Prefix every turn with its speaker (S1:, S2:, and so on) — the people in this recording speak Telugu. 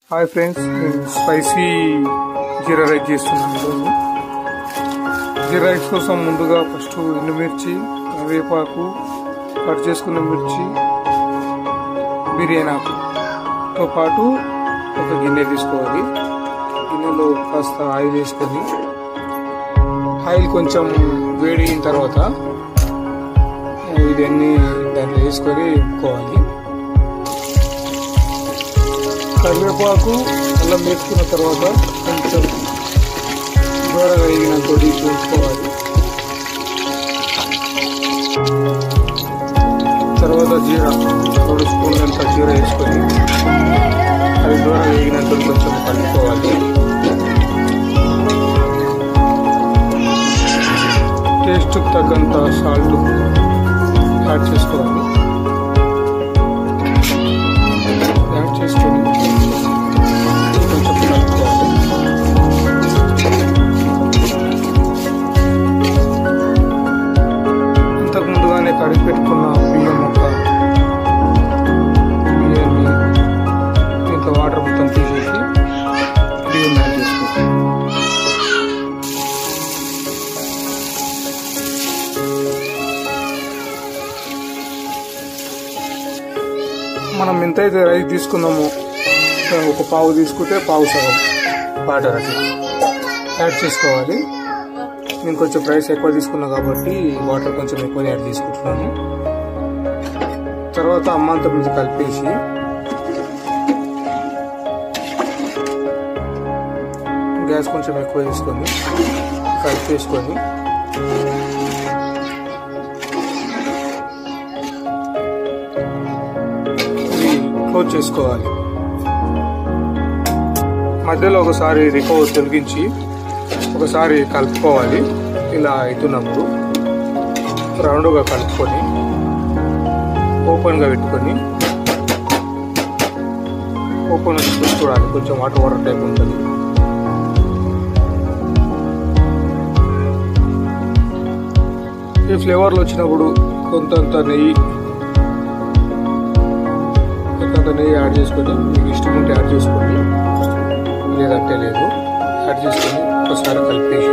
S1: హాయ్ ఫ్రెండ్స్ నేను స్పైసీ జీరా రైస్ చేస్తున్నాను ఈరోజు జీరా రైస్ కోసం ముందుగా ఫస్ట్ ఎండుమిర్చి కరివేపాకు కట్ చేసుకున్న మిర్చి బిర్యానీ ఆకుతో పాటు ఒక గిన్నె తీసుకోవాలి గిన్నెలో కాస్త ఆయిల్ వేసుకొని ఆయిల్ కొంచెం వేడి అయిన తర్వాత ఇవన్నీ దాంట్లో వేసుకొని వేపుకోవాలి కరివేపాకు అల్లం వేసుకున్న తర్వాత కొంచెం దూరగా వేగినంత చూసుకోవాలి తర్వాత జీరా రెండు స్పూన్లంత జీరా వేసుకొని అది దూరం వేగినంత కొంచెం కలుపుకోవాలి టేస్ట్ తగ్గంత సాల్ట్ యాడ్ చేసుకోవాలి యాడ్ చేసుకొని కొంచెం కలుపుకోవాలి ఇంతకు ముందుగానే కడిగి పెట్టుకున్న బియ్యం మొక్క బియ్యాన్ని దీంట్లో వాటర్ మొత్తం తీసేసి బియ్యం యాడ్ చేసుకోవాలి మనం ఎంతైతే రైస్ తీసుకున్నామో ఒక పావు తీసుకుంటే పావు సగం వాటర్ అట్లా యాడ్ చేసుకోవాలి నేను కొంచెం ప్రైస్ ఎక్కువ తీసుకున్నా కాబట్టి వాటర్ కొంచెం ఎక్కువ యాడ్ తీసుకుంటున్నాను తర్వాత అమ్మంత మీద కలిపేసి గ్యాస్ కొంచెం ఎక్కువ వేసుకొని కలిపేసుకొని ఇది క్లోజ్ చేసుకోవాలి మధ్యలో ఒకసారి రికవర్ తొలగించి ఒకసారి కలుపుకోవాలి ఇలా అవుతున్నప్పుడు రౌండ్గా కలుపుకొని ఓపెన్గా పెట్టుకొని ఓపెన్ చూడాలి కొంచెం వాటర్ వాటర్ టైప్ ఉంటుంది ఈ ఫ్లేవర్లు వచ్చినప్పుడు కొంతంత నెయ్యి కొంతంత నెయ్యి యాడ్ చేసుకొని మీకు ఇష్టం ఉంటే యాడ్ చేసుకోండి లేదంటే లేదు యాడ్ చేసుకొని ఒకసారి కలిపేసి